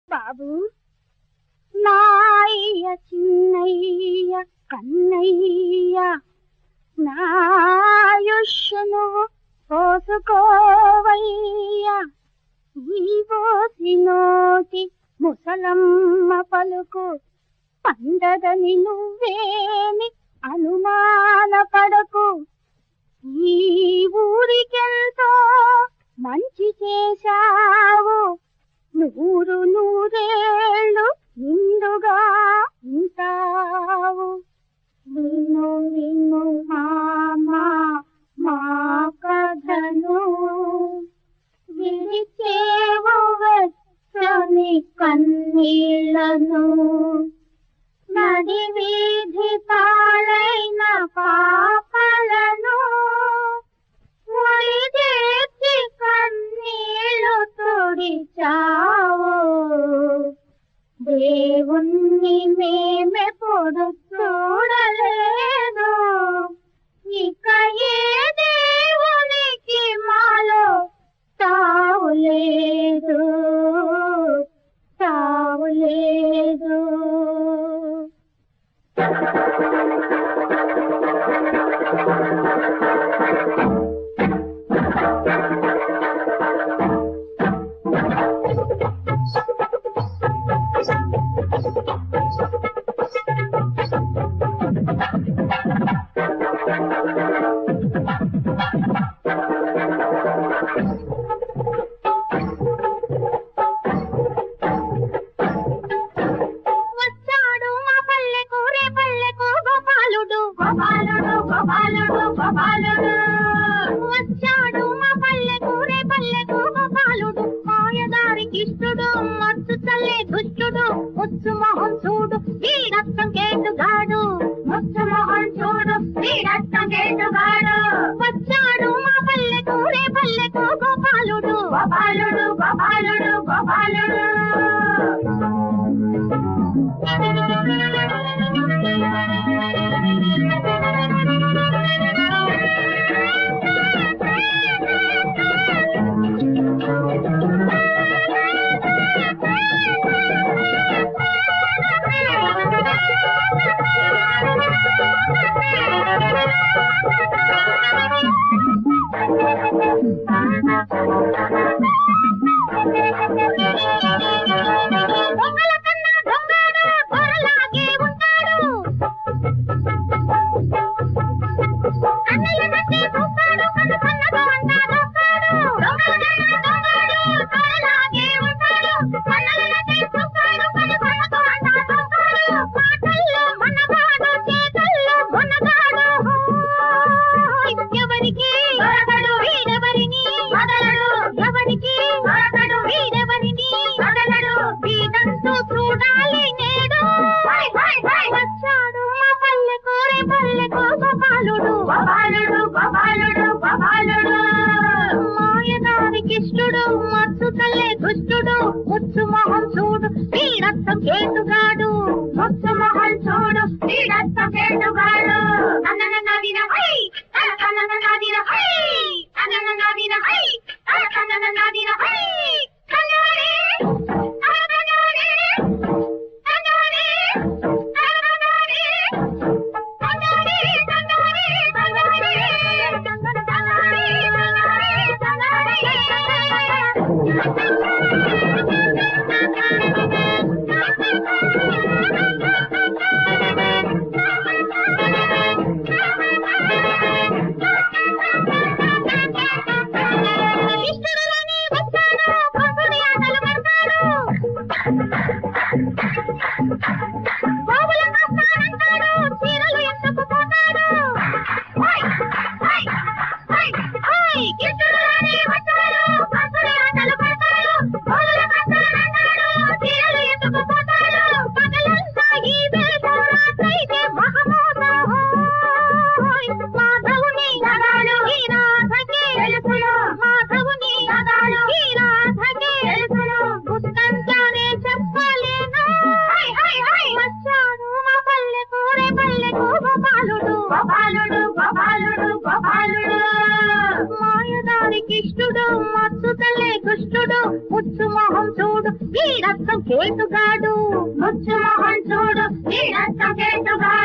బాబు నాయ్య చిన్నయ్య కన్నయ్య నాయుష్ను పోసుకోవయ్యా ఈ పోసి నోటి ముసలమ్మ పలుకు పండదని నువ్వేమి అనుమాన పడకు ఈ ఊరికెంతో మంచి చేశావు నూరు నూరేళ్ళు నిండుగా ఉంటావు విను విను మామా మా కథను విడిచేవు వెచ్చని కన్నీళ్లను నడి వీధి పాలైన పాపలను ముడిచేర్చి కన్నీళ్లు తుడిచావు దేవుణ్ణి మేమెప్పుడు చూడలేదు ఇక ఏ దేవునికి మాలో తావులేదు తావులేదు వచ్చాడు మా పల్లెకు రే పల్లెకు గోపాలుడు గోపాలుడు గోపాలుడు గోపాలుడు వచ్చాడు మా పల్లెకు రే పల్లెకు గోపాలుడు మాయదారికి ఇష్టుడు మత్తు తల్లే దుష్టుడు ముచ్చు మొహం చూడు వీడత్తం కేటుగాడు ముచ్చు మొహం చూడు వీడత్తం కేటుగాడు వచ్చాడు మా పల్లెకు రే పల్లెకు గోపాలుడు గోపాలుడు గోపాలుడు గోపాలుడు దొంగల కన్నా దొంగడు దొరలాగే ఉంటాడు కన్నెల కట్టి చూస్తాడు కన్ను కన్నగా అంతా దొక్కాడు దొంగల కన్నా దొంగడు దొరలాగే ఉంటాడు కన్నెల కట్టి చూస్తాడు కన్ను కన్నగా అంతా దొక్కాడు మాటల్లో మనగాడు చేతల్లో మొనగాడు ఎవరికి దొరకడు వీడెవరిని వదలడు ఎవరికి దొరకడు వీడెవరిని వదలడు వీడంతూ చూడాలి నేడు వచ్చాడు మా పల్లెకు రే పల్లెకు గోపాలుడు గోపాలుడు గోపాలుడు గోపాలుడు మాయదారికిష్టుడు మత్తు తల్లే దుష్టుడు ముచ్చు మొహం చూడు వీడత్తం కేటుగాడు ముచ్చు మొహం చూడు వీడత్తం కేటుగాడు అన్నన నాదిన హై అన్నన నాదిన హై అన్నన నాదిన హై అన్నన నాదిన హై కన్నారే అన్ననారే అన్నారే అన్ననారే అన్నారే అన్నారే అన్నారే అన్నారే వీడత్తం కేటుగాడు ముచ్చు మొహం చూడు వీడత్తం కేటుగాడు